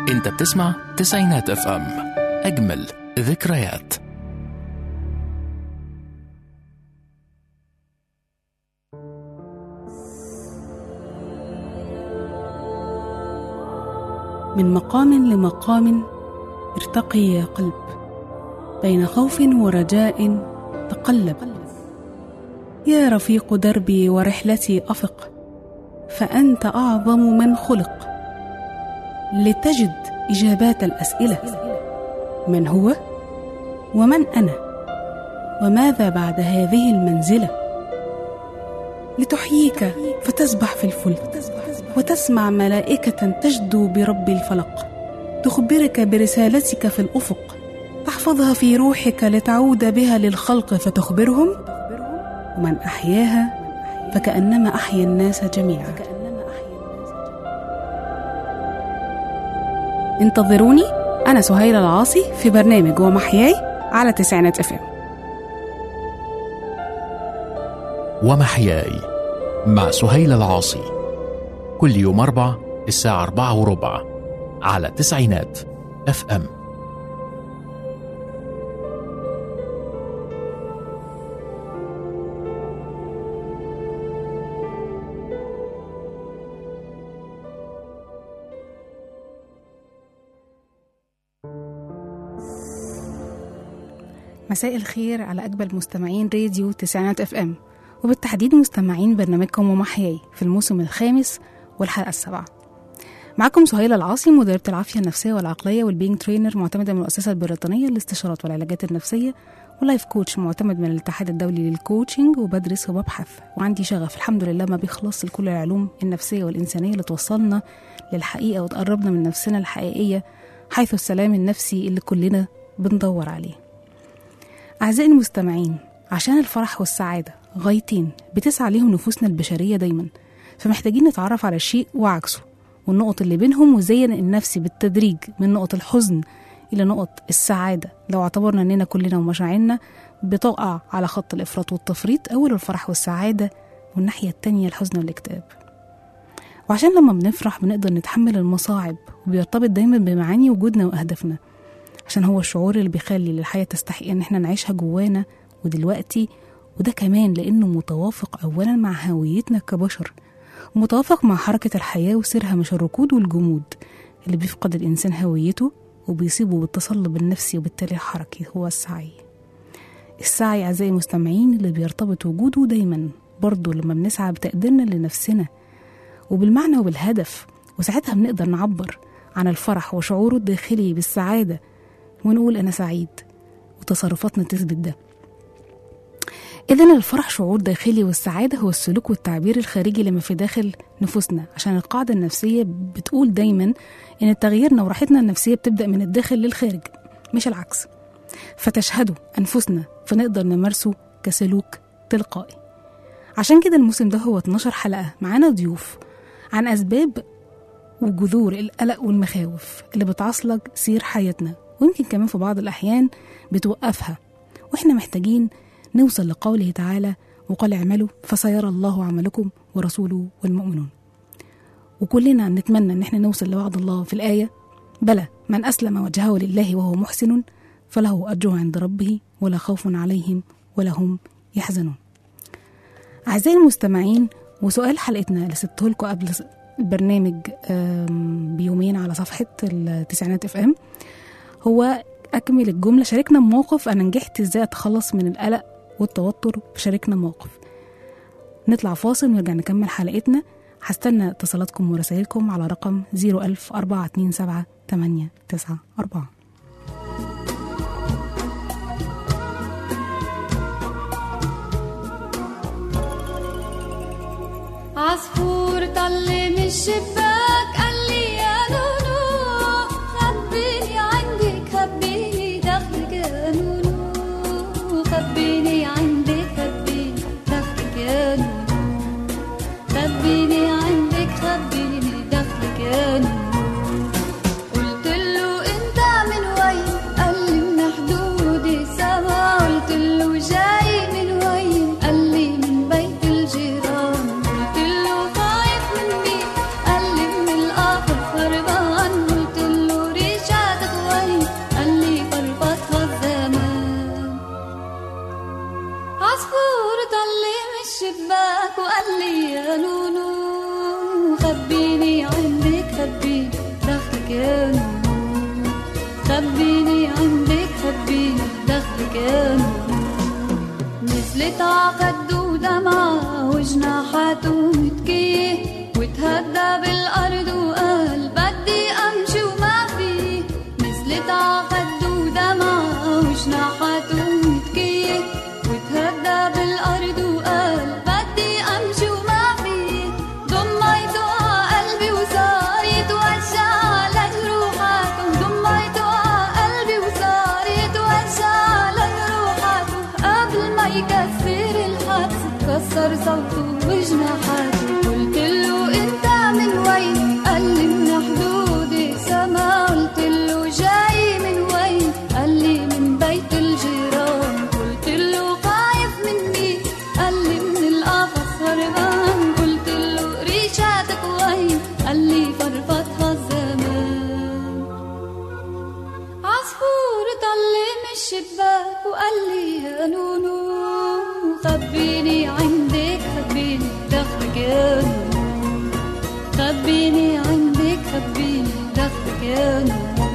انت بتسمع تسعينات اف ام اجمل ذكريات من مقام لمقام ارتقي يا قلب بين خوف ورجاء تقلب يا رفيق دربي ورحلتي افق فانت اعظم من خلق لتجد اجابات الاسئله من هو ومن انا وماذا بعد هذه المنزله لتحييك فتسبح في الفلك وتسمع ملائكه تجدو برب الفلق تخبرك برسالتك في الافق تحفظها في روحك لتعود بها للخلق فتخبرهم ومن احياها فكانما احيا الناس جميعا انتظروني انا سهيله العاصي في برنامج ومحياي على تسعينات اف ام ومحياي مع سهيل العاصي كل يوم أربع الساعة أربعة وربع على تسعينات اف ام مساء الخير على أجمل مستمعين راديو تسعينات اف ام وبالتحديد مستمعين برنامجكم ومحياي في الموسم الخامس والحلقة السابعة معكم سهيلة العاصي مدربة العافية النفسية والعقلية والبينج ترينر معتمدة من المؤسسة البريطانية للاستشارات والعلاجات النفسية ولايف كوتش معتمد من الاتحاد الدولي للكوتشنج وبدرس وببحث وعندي شغف الحمد لله ما بيخلص لكل العلوم النفسية والإنسانية اللي توصلنا للحقيقة وتقربنا من نفسنا الحقيقية حيث السلام النفسي اللي كلنا بندور عليه أعزائي المستمعين عشان الفرح والسعادة غايتين بتسعى ليهم نفوسنا البشرية دايما فمحتاجين نتعرف على الشيء وعكسه والنقط اللي بينهم وزين النفسي بالتدريج من نقط الحزن إلى نقط السعادة لو اعتبرنا إننا كلنا ومشاعرنا بتقع على خط الإفراط والتفريط أول الفرح والسعادة والناحية التانية الحزن والاكتئاب وعشان لما بنفرح بنقدر نتحمل المصاعب وبيرتبط دايما بمعاني وجودنا وأهدافنا عشان هو الشعور اللي بيخلي للحياة تستحق إن احنا نعيشها جوانا ودلوقتي وده كمان لأنه متوافق أولا مع هويتنا كبشر ومتوافق مع حركة الحياة وسيرها مش الركود والجمود اللي بيفقد الإنسان هويته وبيصيبه بالتصلب النفسي وبالتالي الحركي هو السعي السعي أعزائي المستمعين اللي بيرتبط وجوده دايما برضه لما بنسعى بتقديرنا لنفسنا وبالمعنى وبالهدف وساعتها بنقدر نعبر عن الفرح وشعوره الداخلي بالسعادة ونقول أنا سعيد وتصرفاتنا تثبت ده إذا الفرح شعور داخلي والسعادة هو السلوك والتعبير الخارجي لما في داخل نفوسنا عشان القاعدة النفسية بتقول دايما إن تغييرنا وراحتنا النفسية بتبدأ من الداخل للخارج مش العكس فتشهده أنفسنا فنقدر نمارسه كسلوك تلقائي عشان كده الموسم ده هو 12 حلقة معانا ضيوف عن أسباب وجذور القلق والمخاوف اللي بتعصلج سير حياتنا ويمكن كمان في بعض الأحيان بتوقفها وإحنا محتاجين نوصل لقوله تعالى وقال اعملوا فسيرى الله عملكم ورسوله والمؤمنون وكلنا نتمنى ان احنا نوصل لوعد الله في الآية بلى من أسلم وجهه لله وهو محسن فله أجره عند ربه ولا خوف عليهم ولا هم يحزنون أعزائي المستمعين وسؤال حلقتنا اللي سبته لكم قبل البرنامج بيومين على صفحة التسعينات اف ام هو أكمل الجملة شاركنا بموقف أنا نجحت إزاي أتخلص من القلق والتوتر شاركنا موقف نطلع فاصل ونرجع نكمل حلقتنا هستنى اتصالاتكم ورسائلكم على رقم 01000 427 894 عصفور طل من الشباك قال لي يا نونو خبيني عندك خبيني دخلك يا نونو خبيني عندك خبيني دخلك يا نونو خبيني عندك خبيني دخلك يا نونو قلت له انت من وين قال لي من حدود السما قلت له جاي من وين قال لي من بيت الجيران قلت له خايف من مين قال لي خبيني عندك خبيني دخلك يا نونو خبيني عندك خبيني دخلك يا نونو نزلت عقد ودمعة وجناحاته متكية وتهدى بالأرض وقال بدي أمشي وما في نزلت عقد ودمعة وجناحاته متكية وتهدى بالأرض وقال بدي أمشي وما في ضميته قلبي وصار يتوجع لجروحاته ضميته قلبي وصار يتوجع لجروحاته قبل ما يكسر الحدس كسر صوته وجناحاته قلت له انت من وين قال لي من حدود السما قلت له جاي من وين قال لي من بيت الجيران قلت له خايف من مين قال لي من القفص هربان قلت له ريشاتك وين قال لي فرفتها الزمان عصفور طلع من الشباك وقال لي يا نونو خبيني عندك خبيني دخلك يا نونو خبيني عندك خبيني دخلك يا نونو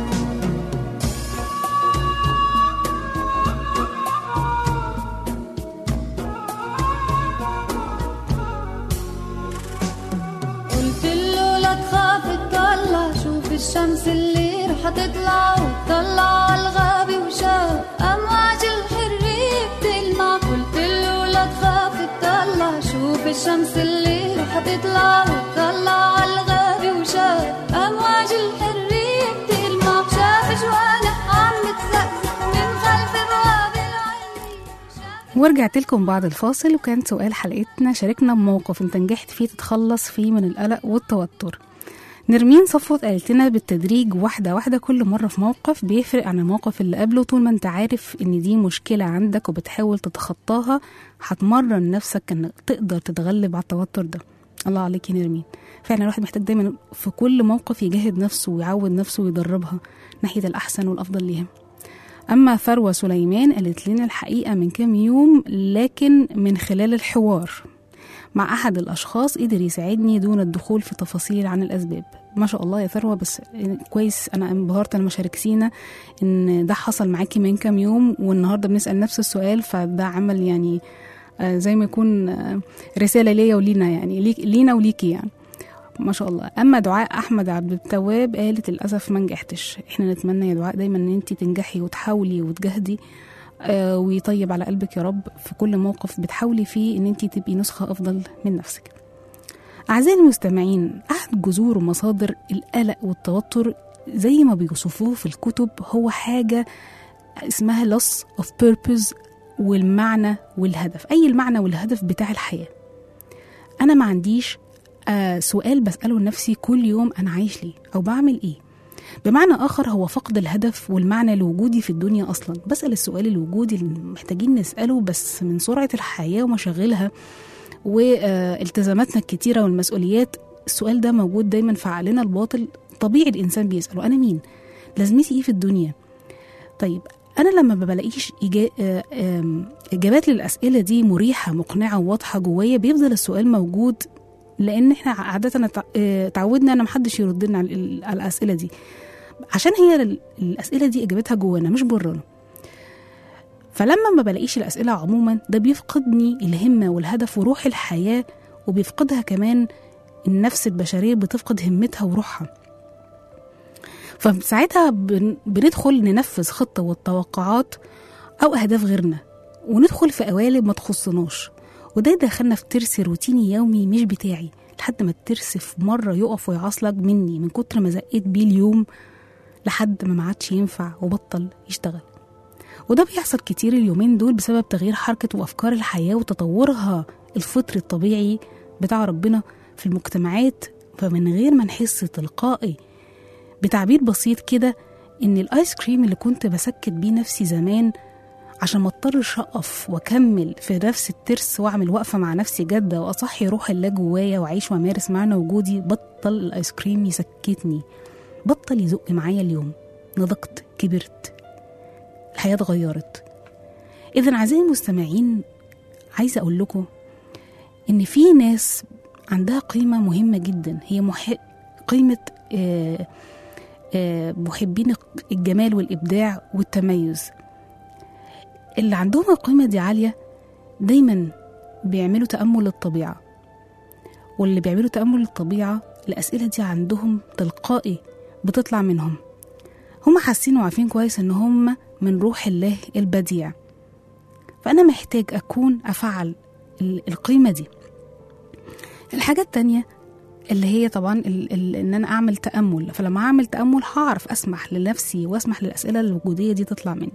قلت له لا تخاف تطلع شوف الشمس اللي رح تطلع وتطلع على الغابة وشاف أمواج الحرية بتلمع قلت له لا تخاف تطلع شوف الشمس اللي رح تطلع وتطلع على الغابة وشاف أمواج الحرية بتلمع شاف جوانح عم تزقزق من خلف بواب العين شاف ورجعت لكم بعد الفاصل وكان سؤال حلقتنا شاركنا بموقف انت نجحت فيه تتخلص فيه من القلق والتوتر نرمين صفوت قالت لنا بالتدريج واحدة واحدة كل مرة في موقف بيفرق عن الموقف اللي قبله طول ما انت عارف ان دي مشكلة عندك وبتحاول تتخطاها هتمرن نفسك انك تقدر تتغلب على التوتر ده الله عليك يا نرمين فعلا الواحد محتاج دايما في كل موقف يجاهد نفسه ويعود نفسه ويدربها ناحية الأحسن والأفضل ليها أما ثروة سليمان قالت لنا الحقيقة من كام يوم لكن من خلال الحوار مع أحد الأشخاص قدر يساعدني دون الدخول في تفاصيل عن الأسباب ما شاء الله يا ثروة بس كويس أنا انبهرت لما شاركتينا إن ده حصل معاكي من كام يوم والنهاردة بنسأل نفس السؤال فده عمل يعني آه، زي ما يكون آه، رسالة ليا ولينا يعني ليك لينا وليكي يعني ما شاء الله اما دعاء احمد عبد التواب قالت للاسف ما نجحتش احنا نتمنى يا دعاء دايما ان انت تنجحي وتحاولي وتجاهدي آه ويطيب على قلبك يا رب في كل موقف بتحاولي فيه ان انت تبقي نسخه افضل من نفسك اعزائي المستمعين احد جذور ومصادر القلق والتوتر زي ما بيوصفوه في الكتب هو حاجه اسمها loss of purpose والمعنى والهدف اي المعنى والهدف بتاع الحياه انا ما عنديش آه سؤال بسأله لنفسي كل يوم أنا عايش ليه أو بعمل إيه بمعنى آخر هو فقد الهدف والمعنى لوجودي في الدنيا أصلا بسأل السؤال الوجودي اللي محتاجين نسأله بس من سرعة الحياة ومشاغلها والتزاماتنا الكتيرة والمسؤوليات السؤال ده موجود دايما في عقلنا الباطل طبيعي الإنسان بيسأله أنا مين لازمتي إيه في الدنيا طيب أنا لما ما بلاقيش إجا... آه، آم، إجابات للأسئلة دي مريحة مقنعة وواضحة جوايا بيفضل السؤال موجود لان احنا عاده تع- آه، تعودنا ان محدش يرد لنا على ال- على الاسئله دي عشان هي ال- الاسئله دي اجابتها جوانا مش برانا فلما ما بلاقيش الاسئله عموما ده بيفقدني الهمه والهدف وروح الحياه وبيفقدها كمان النفس البشريه بتفقد همتها وروحها فساعتها بن- بندخل ننفذ خطه والتوقعات او اهداف غيرنا وندخل في قوالب ما تخصناش وده يدخلنا في ترس روتيني يومي مش بتاعي لحد ما الترس في مرة يقف ويعصلك مني من كتر ما زقيت بيه اليوم لحد ما ما عادش ينفع وبطل يشتغل وده بيحصل كتير اليومين دول بسبب تغيير حركة وأفكار الحياة وتطورها الفطري الطبيعي بتاع ربنا في المجتمعات فمن غير ما نحس تلقائي بتعبير بسيط كده إن الآيس كريم اللي كنت بسكت بيه نفسي زمان عشان ما اضطرش اقف واكمل في نفس الترس واعمل وقفه مع نفسي جاده واصحي روح الله جوايا واعيش وامارس معنى وجودي بطل الايس كريم يسكتني بطل يزق معايا اليوم نضجت كبرت الحياه اتغيرت اذا اعزائي المستمعين عايزه اقول لكم ان في ناس عندها قيمة مهمة جدا هي مح... قيمة آه، آه، محبين الجمال والإبداع والتميز اللي عندهم القيمة دي عالية دايما بيعملوا تأمل للطبيعة واللي بيعملوا تأمل للطبيعة الأسئلة دي عندهم تلقائي بتطلع منهم هم حاسين وعارفين كويس إن هم من روح الله البديع فأنا محتاج أكون أفعل ال- القيمة دي الحاجة التانية اللي هي طبعا ال ال ان انا اعمل تامل فلما اعمل تامل هعرف اسمح لنفسي واسمح للاسئله الوجوديه دي تطلع مني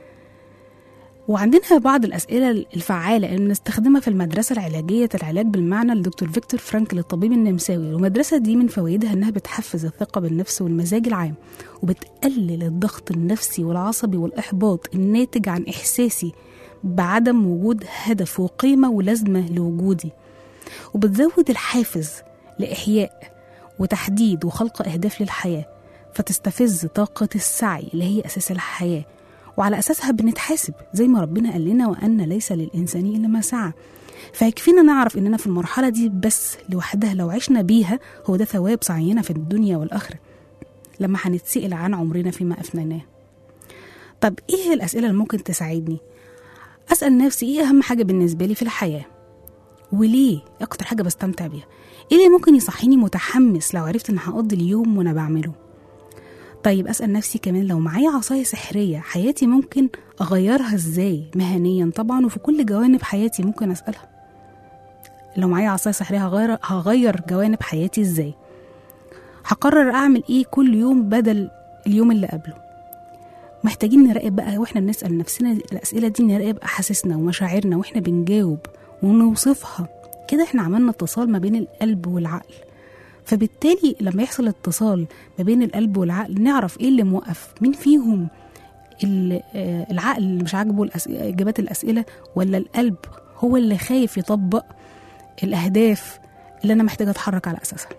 وعندنا بعض الأسئلة الفعالة اللي بنستخدمها في المدرسة العلاجية العلاج بالمعنى لدكتور فيكتور فرانكل الطبيب النمساوي والمدرسة دي من فوائدها إنها بتحفز الثقة بالنفس والمزاج العام وبتقلل الضغط النفسي والعصبي والإحباط الناتج عن إحساسي بعدم وجود هدف وقيمة ولازمة لوجودي وبتزود الحافز لإحياء وتحديد وخلق أهداف للحياة فتستفز طاقة السعي اللي هي أساس الحياة وعلى أساسها بنتحاسب زي ما ربنا قال لنا وأن ليس للإنسان إلا ما سعى فيكفينا نعرف إننا في المرحلة دي بس لوحدها لو عشنا بيها هو ده ثواب سعينا في الدنيا والآخرة لما هنتسأل عن عمرنا فيما أفنيناه طب إيه الأسئلة اللي ممكن تساعدني؟ أسأل نفسي إيه أهم حاجة بالنسبة لي في الحياة؟ وليه؟ أكتر حاجة بستمتع بيها؟ إيه اللي ممكن يصحيني متحمس لو عرفت إن هقضي اليوم وأنا بعمله؟ طيب أسأل نفسي كمان لو معايا عصاية سحرية حياتي ممكن أغيرها إزاي مهنيا طبعا وفي كل جوانب حياتي ممكن أسألها لو معايا عصاية سحرية هغير, هغير جوانب حياتي إزاي هقرر أعمل إيه كل يوم بدل اليوم اللي قبله محتاجين نراقب بقى واحنا بنسأل نفسنا الأسئلة دي نراقب أحاسيسنا ومشاعرنا واحنا بنجاوب ونوصفها كده احنا عملنا اتصال ما بين القلب والعقل فبالتالي لما يحصل اتصال ما بين القلب والعقل نعرف ايه اللي موقف مين فيهم ال- آه، العقل اللي مش عاجبه الأس- اجابات الاسئله ولا القلب هو اللي خايف يطبق الاهداف اللي انا محتاجه اتحرك على اساسها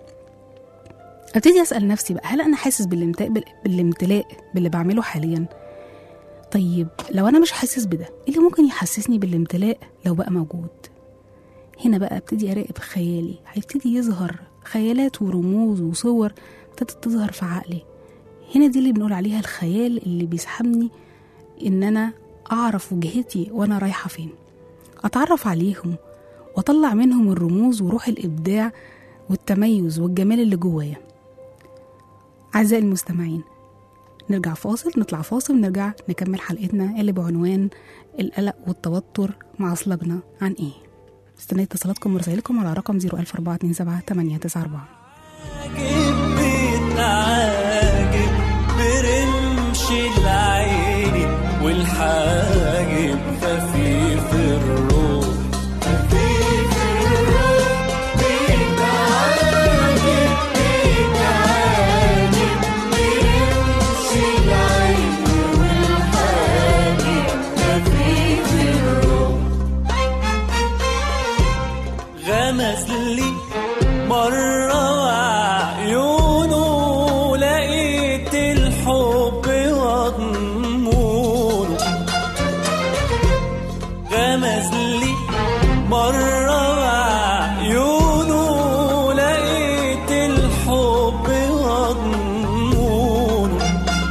ابتدي اسال نفسي بقى هل انا حاسس بالامتلاء بالامتلاء باللي بعمله حاليا طيب لو انا مش حاسس بده ايه اللي ممكن يحسسني بالامتلاء لو بقى موجود هنا بقى ابتدي اراقب خيالي هيبتدي يظهر خيالات ورموز وصور ابتدت تظهر في عقلي هنا دي اللي بنقول عليها الخيال اللي بيسحبني ان انا اعرف وجهتي وانا رايحه فين اتعرف عليهم واطلع منهم الرموز وروح الابداع والتميز والجمال اللي جوايا اعزائي المستمعين نرجع فاصل نطلع فاصل ونرجع نكمل حلقتنا اللي بعنوان القلق والتوتر مع صلابنا عن ايه استنى اتصالاتكم ورسائلكم على رقم 01427 عاجب بيتعاجب برمش العيني والحاجب خفيف الروح خفيف الروح بيتعاجب بيتعاجب برمش العيني والحاجب خفيف الروح غمز لي مرة وعيونه لقيت الحب وضمونه غمز لي مرة وعيونه لقيت الحب وضمونه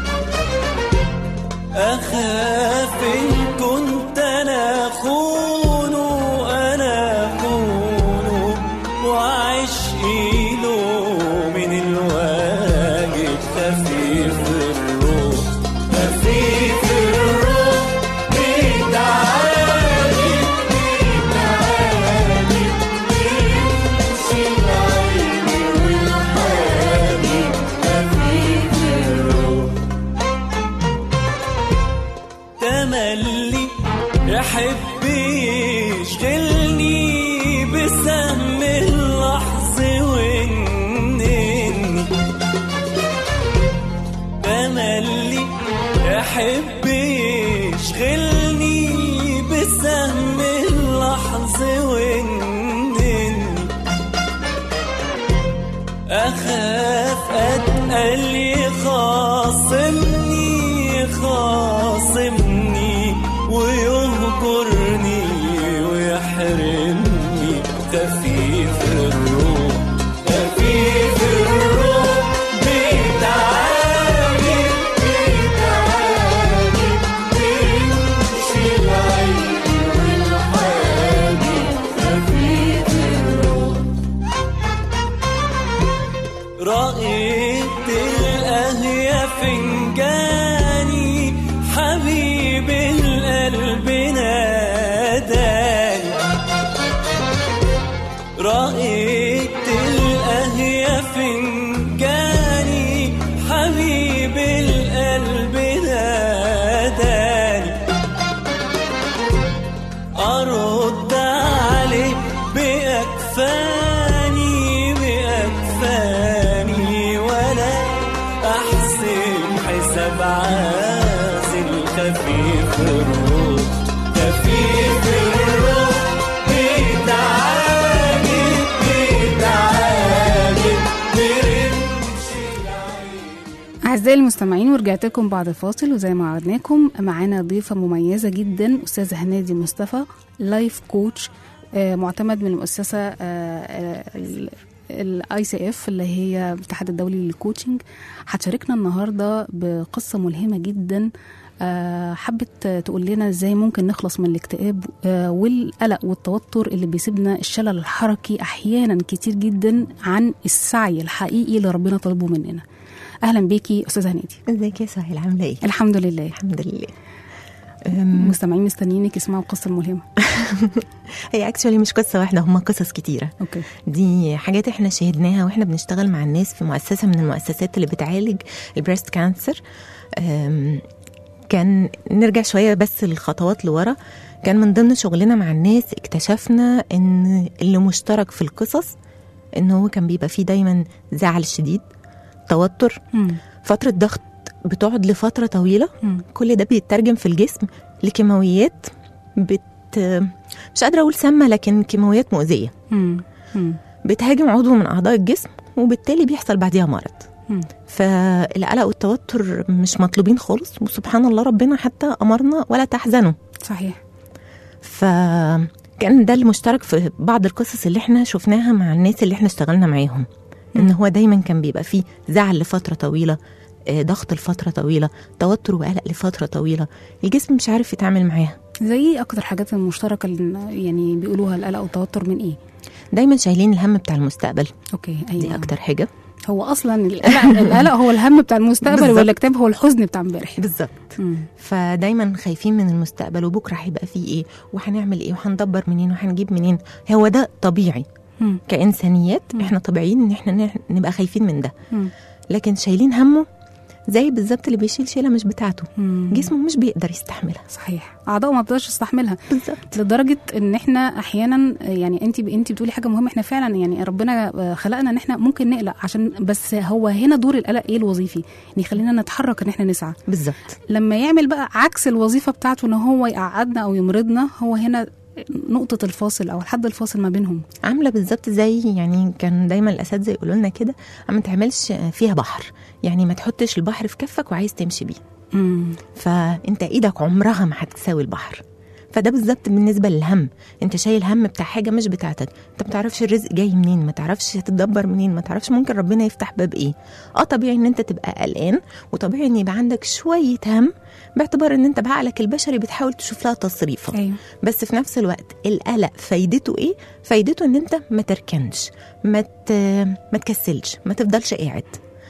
أخاف إن كنت أنا خونه أنا خونه وعشقي له من الواجب خفيف الروح خفيف الروح بيتعالج بيتعالج بيمشي العين والحبيب خفيف الروح تملي يحب يشغلني بسهم اللحظ وانني تملي يحب يشغلني بسهم اللحظ وانني أخاف أتقل يخاصمني يخاصمني ويهجرني ويحرمني خفيف الروح رأيت القهوة فنجاني حبيب القلب ناداني رأيت القهوة فنجاني حبيب القلب ناداني أرد عليه بأكفاني بأكفاني ولا أحسب حساب عازل خفيف الروح خفيف الروح بيتعاجب بيتعاجب برمش أعزائي المستمعين ورجعت لكم بعد الفاصل وزي ما وعدناكم معانا ضيفة مميزة جدا أستاذة هنادي مصطفى لايف كوتش آه، معتمد من المؤسسة الاي سي اف اللي هي الاتحاد الدولي للكوتشنج هتشاركنا النهارده بقصة ملهمة جدا آه، حبت تقول لنا ازاي ممكن نخلص من الاكتئاب آه، والقلق والتوتر اللي بيسيبنا الشلل الحركي احيانا كتير جدا عن السعي الحقيقي اللي ربنا طالبه مننا اهلا بيكي استاذه هنادي ازيك يا سهيل عامله ايه؟ الحمد لله الحمد لله أم، مستمعين مستنيينك يسمعوا القصه الملهمه هي اكشولي مش قصه واحده هما قصص كتيره اوكي دي حاجات احنا شاهدناها واحنا بنشتغل مع الناس في مؤسسه من المؤسسات اللي بتعالج البريست كانسر أم، كان نرجع شويه بس الخطوات لورا كان من ضمن شغلنا مع الناس اكتشفنا ان اللي مشترك في القصص ان هو كان بيبقى فيه دايما زعل شديد توتر مم. فتره ضغط بتقعد لفتره طويله مم. كل ده بيترجم في الجسم لكيماويات بت مش قادره اقول سامه لكن كيماويات مؤذيه مم. مم. بتهاجم عضو من اعضاء الجسم وبالتالي بيحصل بعديها مرض مم. فالقلق والتوتر مش مطلوبين خالص وسبحان الله ربنا حتى امرنا ولا تحزنوا صحيح فكان ده المشترك في بعض القصص اللي احنا شفناها مع الناس اللي احنا اشتغلنا معاهم ان هو دايما كان بيبقى فيه زعل لفتره طويله آه، ضغط لفتره طويله توتر وقلق لفتره طويله الجسم مش عارف يتعامل معاها زي ايه اكتر حاجات المشتركه اللي يعني بيقولوها القلق والتوتر من ايه دايما شايلين الهم بتاع المستقبل اوكي ايوه دي اكتر حاجه هو اصلا القلق القلق هو الهم بتاع المستقبل بالظبط. والاكتئاب هو الحزن بتاع امبارح بالظبط مم. فدايما خايفين من المستقبل وبكره هيبقى فيه ايه وهنعمل ايه وهندبر منين وهنجيب منين هو ده طبيعي مم. كانسانيات احنا طبيعيين ان احنا ن- نبقى خايفين من ده مم. لكن شايلين همه زي بالظبط اللي بيشيل شيله مش بتاعته مم. جسمه مش بيقدر يستحملها صحيح اعضاء ما بتقدرش تستحملها بالظبط لدرجه ان احنا احيانا يعني انت انت بتقولي حاجه مهمه احنا فعلا يعني ربنا خلقنا ان احنا ممكن نقلق عشان بس هو هنا دور القلق ايه الوظيفي ان يخلينا نتحرك ان احنا نسعى بالظبط لما يعمل بقى عكس الوظيفه بتاعته ان هو يقعدنا او يمرضنا هو هنا نقطه الفاصل او الحد الفاصل ما بينهم عامله بالظبط زي يعني كان دايما الاساتذه يقولوا لنا كده ما تعملش فيها بحر يعني ما تحطش البحر في كفك وعايز تمشي بيه مم. فانت ايدك عمرها ما هتساوي البحر فده بالظبط بالنسبه للهم انت شايل هم بتاع حاجه مش بتاعتك انت ما تعرفش الرزق جاي منين ما تعرفش هتتدبر منين ما تعرفش ممكن ربنا يفتح باب ايه اه طبيعي ان انت تبقى قلقان وطبيعي ان يبقى عندك شويه هم باعتبار ان انت بعقلك البشري بتحاول تشوف لها تصريفه ايوه بس في نفس الوقت القلق فايدته ايه فايدته ان انت ما تركنش ما ت... ما تكسلش ما تفضلش قاعد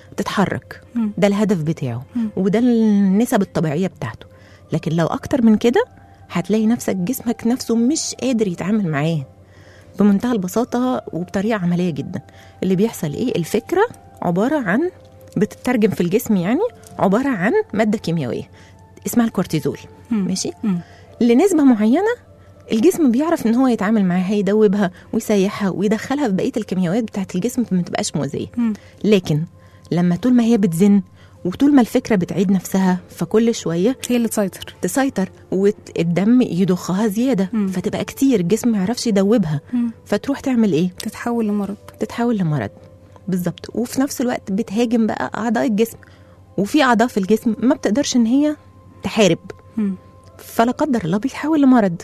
تتحرك مم. ده الهدف بتاعه مم. وده النسب الطبيعيه بتاعته لكن لو اكتر من كده هتلاقي نفسك جسمك نفسه مش قادر يتعامل معاه بمنتهى البساطه وبطريقه عمليه جدا اللي بيحصل ايه الفكره عباره عن بتترجم في الجسم يعني عباره عن ماده كيميائيه اسمها الكورتيزول مم. ماشي مم. لنسبه معينه الجسم بيعرف ان هو يتعامل معاها يدوبها ويسيحها ويدخلها في بقيه الكيميائيات بتاعت الجسم فما تبقاش مؤذيه مم. لكن لما طول ما هي بتزن وطول ما الفكره بتعيد نفسها فكل شويه هي اللي تسيطر تسيطر والدم يضخها زياده مم. فتبقى كتير الجسم ما يعرفش يدوبها مم. فتروح تعمل ايه تتحول لمرض تتحول لمرض بالظبط وفي نفس الوقت بتهاجم بقى اعضاء الجسم وفي اعضاء في الجسم ما بتقدرش ان هي تحارب مم. فلا قدر الله بيتحول لمرض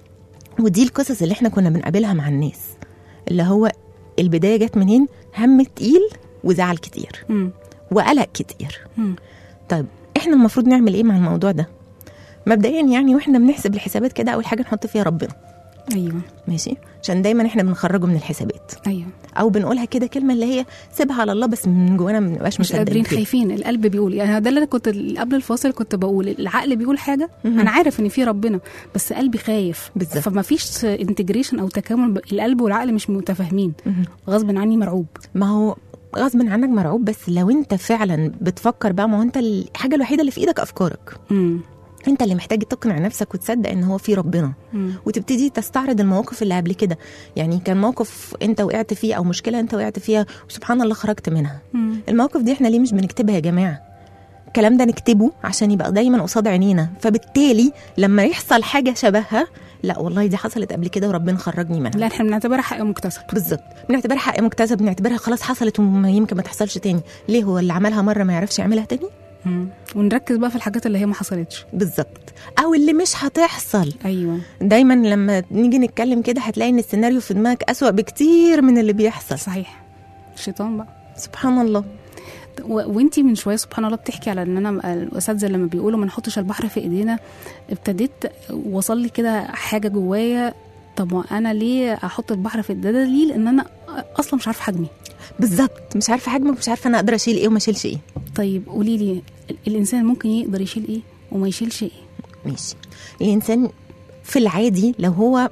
ودي القصص اللي احنا كنا بنقابلها مع الناس اللي هو البدايه جت منين هم تقيل وزعل كتير مم. وقلق كتير مم. طيب احنا المفروض نعمل ايه مع الموضوع ده مبدئيا يعني واحنا بنحسب الحسابات كده اول حاجه نحط فيها ربنا ايوه ماشي عشان دايما احنا بنخرجه من الحسابات ايوه او بنقولها كده كلمه اللي هي سيبها على الله بس من جوانا ما بنبقاش مش قادرين مصدقين فيها. خايفين القلب بيقول يعني ده اللي أنا كنت قبل الفاصل كنت بقول العقل بيقول حاجه انا عارف ان في ربنا بس قلبي خايف بالظبط. فما فيش انتجريشن او تكامل ب- القلب والعقل مش متفاهمين غصب عني مرعوب ما هو غصب عنك مرعوب بس لو انت فعلا بتفكر بقى ما هو انت الحاجه الوحيده اللي في ايدك افكارك امم انت اللي محتاج تقنع نفسك وتصدق ان هو في ربنا مم. وتبتدي تستعرض المواقف اللي قبل كده يعني كان موقف انت وقعت فيه او مشكله انت وقعت فيها وسبحان الله خرجت منها مم. المواقف دي احنا ليه مش بنكتبها يا جماعه الكلام ده نكتبه عشان يبقى دايما قصاد عينينا فبالتالي لما يحصل حاجه شبهها لا والله دي حصلت قبل كده وربنا خرجني منها لا احنا بنعتبرها حق مكتسب بالظبط بنعتبرها حق مكتسب بنعتبرها خلاص حصلت ويمكن ما تحصلش تاني ليه هو اللي عملها مره ما يعرفش يعملها تاني مم. ونركز بقى في الحاجات اللي هي ما حصلتش بالظبط او اللي مش هتحصل ايوه دايما لما نيجي نتكلم كده هتلاقي ان السيناريو في دماغك اسوأ بكتير من اللي بيحصل صحيح الشيطان بقى سبحان الله و- وانتي من شويه سبحان الله بتحكي على ان انا الاساتذه لما بيقولوا ما نحطش البحر في ايدينا ابتديت وصل لي كده حاجه جوايا طب ما انا ليه احط البحر في ده دليل ان انا اصلا مش عارفه حجمي بالظبط مش عارفه حجمك مش عارفه انا اقدر اشيل ايه وما اشيلش ايه طيب قولي لي ال- الانسان ممكن يقدر يشيل ايه وما يشيلش ايه ماشي الانسان في العادي لو هو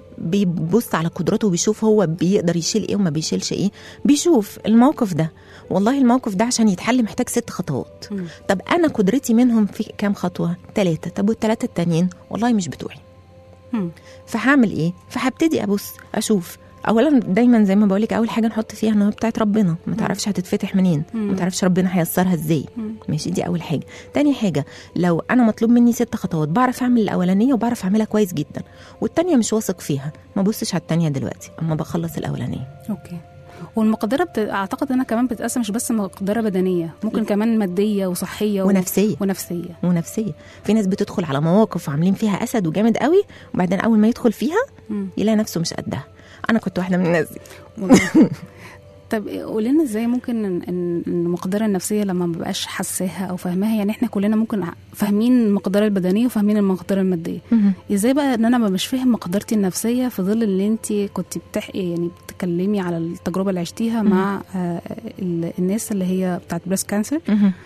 بيبص على قدراته وبيشوف هو بيقدر يشيل ايه وما بيشيلش ايه بيشوف الموقف ده والله الموقف ده عشان يتحل محتاج ست خطوات مم. طب انا قدرتي منهم في كام خطوه ثلاثه طب والثلاثه التانيين والله مش بتوعي مم. فهعمل ايه فهبتدي ابص اشوف اولا دايما زي ما بقولك اول حاجه نحط فيها ان هو بتاعت ربنا ما تعرفش هتتفتح منين ما تعرفش ربنا هيسرها ازاي ماشي دي اول حاجه تاني حاجه لو انا مطلوب مني ست خطوات بعرف اعمل الاولانيه وبعرف اعملها كويس جدا والتانيه مش واثق فيها ما بصش على التانيه دلوقتي اما بخلص الاولانيه اوكي والمقدره بت... اعتقد انها كمان بتتقسم مش بس مقدره بدنيه ممكن كمان ماديه وصحيه و... ونفسيه ونفسيه ونفسيه في ناس بتدخل على مواقف وعاملين فيها اسد وجامد قوي وبعدين اول ما يدخل فيها مم. يلاقي نفسه مش قدها انا كنت واحده من الناس دي والله. طب قولي لنا ازاي ممكن ان إن المقدره النفسيه لما ما بقاش حاساها او فاهماها يعني احنا كلنا ممكن ع- فاهمين المقدره البدنيه وفاهمين المقدره الماديه ازاي بقى ان انا ما مش فاهم مقدرتي النفسيه في ظل اللي انت كنت بتحكي يعني بتتكلمي على التجربه اللي عشتيها مع آه ال- الناس اللي هي بتاعت بريست كانسر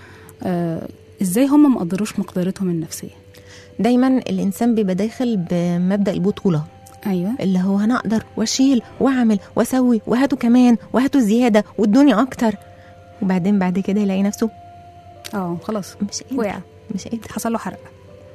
آه ازاي هم ما قدروش مقدرتهم النفسيه دايما الانسان بيبقى داخل بمبدا البطوله ايوه اللي هو انا اقدر واشيل واعمل واسوي وهاتوا كمان وهاتوا زياده وادوني اكتر وبعدين بعد كده يلاقي نفسه اه خلاص مش قادر وقع مش قادر حصل له حرق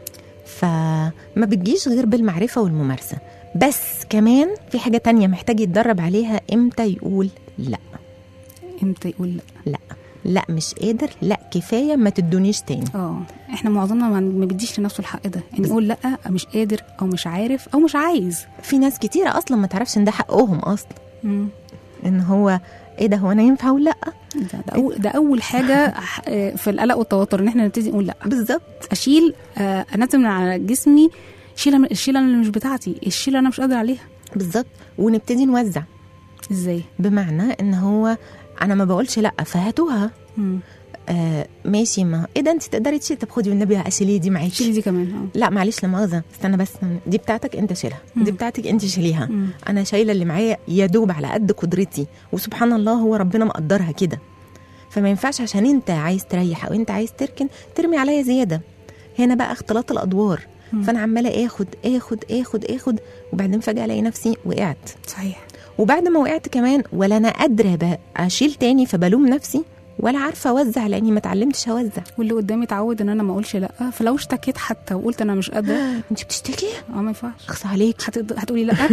فما بتجيش غير بالمعرفه والممارسه بس كمان في حاجه تانية محتاج يتدرب عليها امتى يقول لا امتى يقول لا لا لا مش قادر لا كفايه ما تدونيش تاني اه احنا معظمنا ما ما بيديش لنفسه الحق ده يعني يقول لا مش قادر او مش عارف او مش عايز في ناس كتيره اصلا ما تعرفش ان ده حقهم اصلا مم. ان هو ايه ده هو انا ينفع اقول لا ده, ده, أول, ده اول حاجه ح- آه، في القلق والتوتر ان احنا نبتدي نقول لا بالظبط اشيل آه، انزل من على جسمي شيله من- الشيله اللي مش بتاعتي الشيله انا مش قادره عليها بالظبط ونبتدي نوزع ازاي بمعنى ان هو انا ما بقولش لا فهاتوها مم. آه ماشي ما ايه ده انت تقدري تشيلي طب خدي والنبي اشيلي دي معاكي شيلي دي كمان اه لا معلش لا مؤاخذه استنى بس دي بتاعتك انت شيلها دي بتاعتك انت شيليها مم. انا شايله اللي معايا يا دوب على قد قدرتي وسبحان الله هو ربنا مقدرها كده فما ينفعش عشان انت عايز تريح او انت عايز تركن ترمي عليا زياده هنا بقى اختلاط الادوار فانا عماله اخد اخد اخد اخد وبعدين فجاه الاقي نفسي وقعت صحيح وبعد ما وقعت كمان ولا انا قادره بقى اشيل تاني فبلوم نفسي ولا عارفه اوزع لاني ما اتعلمتش اوزع واللي قدامي اتعود ان انا ما اقولش لا فلو اشتكيت حتى وقلت انا مش قادره انت بتشتكي اه ما ينفعش اخص عليك هتقد- هتقولي لا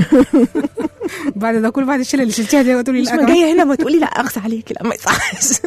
بعد ده كل بعد الشيله اللي شلتيها دي هتقولي مش لا ما كمان. جايه هنا ما تقولي لا اخص عليك لا ما يصحش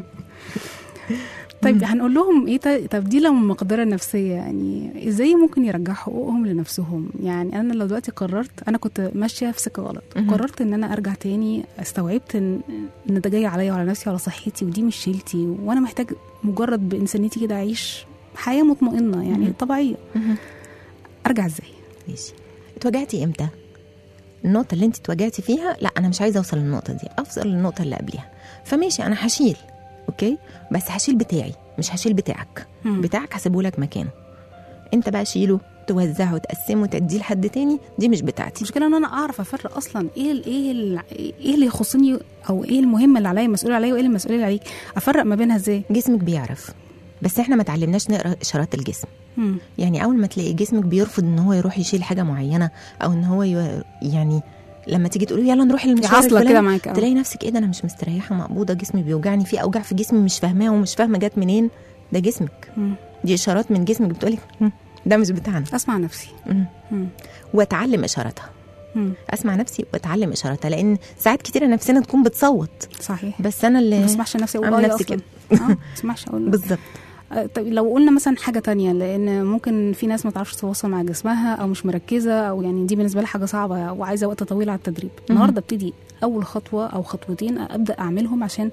طيب هنقول لهم ايه طيب- طب دي لو المقدره النفسيه يعني ازاي ممكن يرجعوا حقوقهم لنفسهم يعني انا لو دلوقتي قررت انا كنت ماشيه في سكه غلط قررت ان انا ارجع تاني استوعبت ان ان ده جاي عليا وعلى نفسي وعلى صحتي ودي مش شيلتي وانا محتاج مجرد بانسانيتي كده اعيش حياه مطمئنه يعني طبيعيه ارجع ازاي ماشي اتوجعتي امتى النقطة اللي انت اتوجعتي فيها لا انا مش عايزة اوصل للنقطة دي افضل للنقطة اللي قبلها فماشي انا هشيل اوكي بس هشيل بتاعي مش هشيل بتاعك مم. بتاعك هسيبه لك مكانه انت بقى شيله توزعه وتقسمه وتديه لحد تاني دي مش بتاعتي المشكله ان انا اعرف افرق اصلا ايه ال ايه ال ايه اللي يخصني او ايه المهم اللي عليا المسؤول عليا وايه المسؤول اللي عليك افرق ما بينها ازاي جسمك بيعرف بس احنا ما اتعلمناش نقرا اشارات الجسم مم. يعني اول ما تلاقي جسمك بيرفض ان هو يروح يشيل حاجه معينه او ان هو ي... يعني لما تيجي تقولي يلا نروح المشوار يعصلك الفلاني، كده معاك اه. تلاقي نفسك ايه ده انا مش مستريحه مقبوضه جسمي بيوجعني في اوجاع في جسمي مش فاهماها ومش فاهمه جت منين ده جسمك مم. دي اشارات من جسمك بتقولك "هم، ده مش بتاعنا اسمع نفسي مم. مم. واتعلم اشاراتها مم. اسمع نفسي واتعلم اشاراتها لان ساعات كتيره نفسنا تكون بتصوت صحيح بس انا اللي ما بسمعش نفسي اقول أعمل اه نفسي اصلا كده. اه ما بسمعش اقول بالظبط آه، طب لو قلنا مثلا حاجه تانية لان ممكن في ناس ما تعرفش تتواصل مع جسمها او مش مركزه او يعني دي بالنسبه لها حاجه صعبه وعايزه وقت طويل على التدريب النهارده ابتدي اول خطوه او خطوتين ابدا اعملهم عشان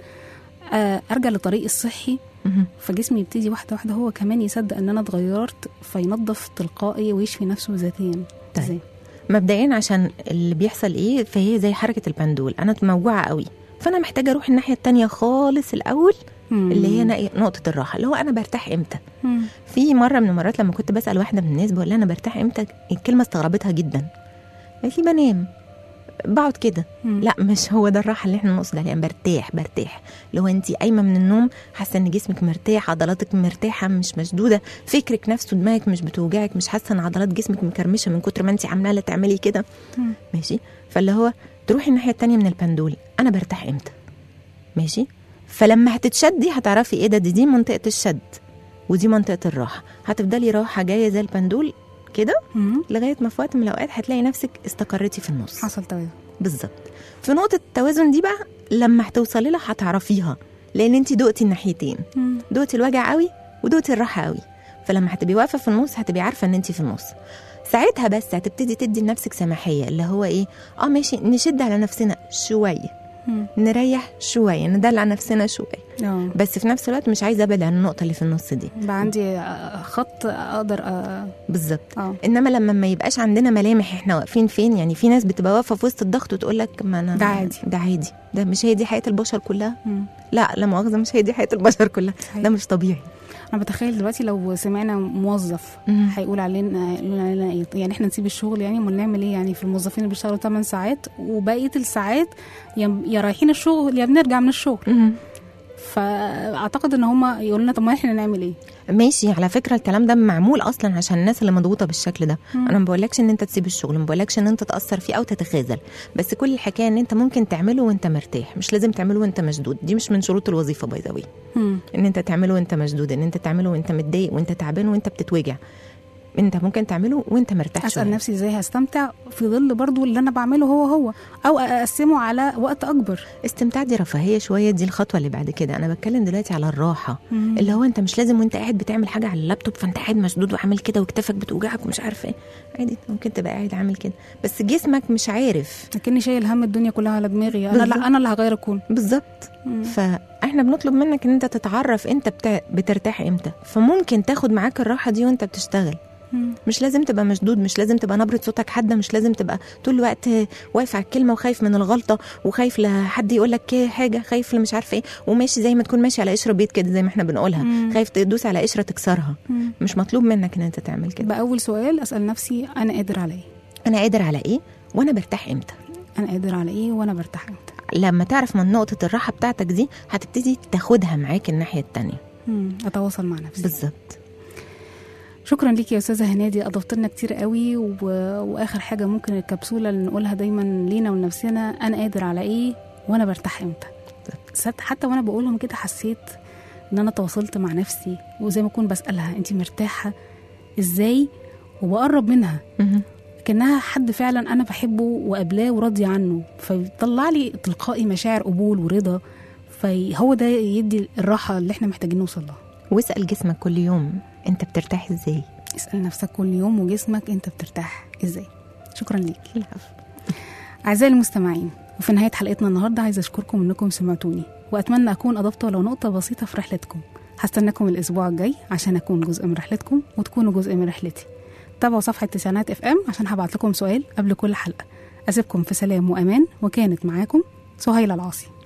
آه، ارجع للطريق الصحي مهم. فجسمي يبتدي واحده واحده هو كمان يصدق ان انا اتغيرت فينظف تلقائي ويشفي نفسه ذاتيا طيب. ازاي مبدئيا عشان اللي بيحصل ايه فهي زي حركه البندول انا موجوعه قوي فانا محتاجه اروح الناحيه التانية خالص الاول مم. اللي هي نا- نقطه الراحه اللي هو انا برتاح امتى مم. في مره من المرات لما كنت بسال واحده من الناس بقول لها انا برتاح امتى الكلمه استغربتها جدا قالت لي بنام بقعد كده مم. لا مش هو ده الراحه اللي احنا نقصد عليها برتاح برتاح لو انت قايمه من النوم حاسه ان جسمك مرتاح عضلاتك مرتاحه مش مشدوده فكرك نفسه دماغك مش بتوجعك مش حاسه ان عضلات جسمك مكرمشه من كتر ما انت عماله تعملي كده مم. ماشي فاللي هو تروحي الناحيه التانية من البندول انا برتاح امتى ماشي فلما هتتشدي هتعرفي ايه ده دي, دي منطقه الشد ودي منطقه الراحه هتفضلي راحه جايه زي البندول كده مم. لغايه ما في وقت من الاوقات هتلاقي نفسك استقريتي في النص حصل توازن بالظبط في نقطه التوازن دي بقى لما هتوصلي لها هتعرفيها لان انت دقتي الناحيتين مم. دقتي الوجع قوي ودقتي الراحه قوي فلما هتبقي واقفه في النص هتبقي عارفه ان انت في النص ساعتها بس هتبتدي تدي لنفسك سماحيه اللي هو ايه اه ماشي نشد على نفسنا شويه مم. نريح شويه ندلع نفسنا شويه اه بس في نفس الوقت مش عايزه ابعد عن النقطه اللي في النص دي بقى عندي آه، خط اقدر اه بالظبط آه. انما لما ما يبقاش عندنا ملامح احنا واقفين فين يعني في ناس بتبقى واقفه في وسط الضغط وتقول لك ما انا ده عادي. ده عادي ده مش هي دي حياه البشر كلها مم. لا لا مؤاخذه مش هي دي حياه البشر كلها صحيح. ده مش طبيعي انا بتخيل دلوقتي لو سمعنا موظف مم. هيقول علينا هيقول علينا ايه يعني احنا نسيب الشغل يعني امال نعمل ايه يعني في الموظفين اللي بيشتغلوا 8 ساعات وبقيه الساعات يا يا رايحين الشغل يا بنرجع من الشغل مم. فاعتقد ان هم يقولوا لنا طب ما احنا نعمل ايه ماشي على فكره الكلام ده معمول اصلا عشان الناس اللي مضغوطه بالشكل ده مم. انا ما بقولكش ان انت تسيب الشغل ما بقولكش ان انت تاثر فيه او تتخاذل بس كل الحكايه ان انت ممكن تعمله وانت مرتاح مش لازم تعمله وانت مشدود دي مش من شروط الوظيفه باي ذا مم. ان انت تعمله وانت مشدود ان انت تعمله وانت متضايق وانت تعبان وانت بتتوجع انت ممكن تعمله وانت مرتاح اسال شوية. نفسي ازاي هستمتع في ظل برضو اللي انا بعمله هو هو او اقسمه على وقت اكبر استمتاع دي رفاهيه شويه دي الخطوه اللي بعد كده انا بتكلم دلوقتي على الراحه مم. اللي هو انت مش لازم وانت قاعد بتعمل حاجه على اللابتوب فانت قاعد مشدود وعامل كده وكتفك بتوجعك ومش عارفه ايه عادي ممكن تبقى قاعد عامل كده بس جسمك مش عارف لكني شايل هم الدنيا كلها على دماغي انا بالظبط. لا انا اللي هغير الكون بالظبط مم. فاحنا بنطلب منك ان انت تتعرف انت بتا... بترتاح امتى فممكن تاخد معاك الراحه دي وانت بتشتغل مم. مش لازم تبقى مشدود مش لازم تبقى نبرة صوتك حادة مش لازم تبقى طول الوقت واقف على الكلمة وخايف من الغلطة وخايف لحد يقول لك حاجة خايف مش عارفة ايه وماشي زي ما تكون ماشي على قشرة بيض كده زي ما احنا بنقولها مم. خايف تدوس على قشرة تكسرها مم. مش مطلوب منك ان انت تعمل كده بقى اول سؤال اسال نفسي انا قادر على ايه انا قادر على ايه وانا برتاح امتى انا قادر على ايه وانا برتاح امتى لما تعرف من نقطة الراحة بتاعتك دي هتبتدي تاخدها معاك الناحية التانية مم. اتواصل مع نفسي بالظبط شكرا ليكي يا استاذه هنادي اضفت لنا كتير قوي و... واخر حاجه ممكن الكبسوله اللي نقولها دايما لينا ولنفسنا انا قادر على ايه وانا برتاح امتى صدق حتى وانا بقولهم كده حسيت ان انا تواصلت مع نفسي وزي ما اكون بسالها انت مرتاحه ازاي وبقرب منها مهم. كانها حد فعلا انا بحبه وقابلاه وراضيه عنه فيطلع لي تلقائي مشاعر قبول ورضا فهو ده يدي الراحه اللي احنا محتاجين نوصل لها واسأل جسمك كل يوم انت بترتاح ازاي اسال نفسك كل يوم وجسمك انت بترتاح ازاي شكرا ليكي أعزائي المستمعين وفي نهاية حلقتنا النهاردة عايزة أشكركم إنكم سمعتوني وأتمنى أكون أضفت ولو نقطة بسيطة في رحلتكم هستناكم الأسبوع الجاي عشان أكون جزء من رحلتكم وتكونوا جزء من رحلتي تابعوا صفحة تسعينات اف ام عشان هبعت لكم سؤال قبل كل حلقة أسيبكم في سلام وأمان وكانت معاكم سهيلة العاصي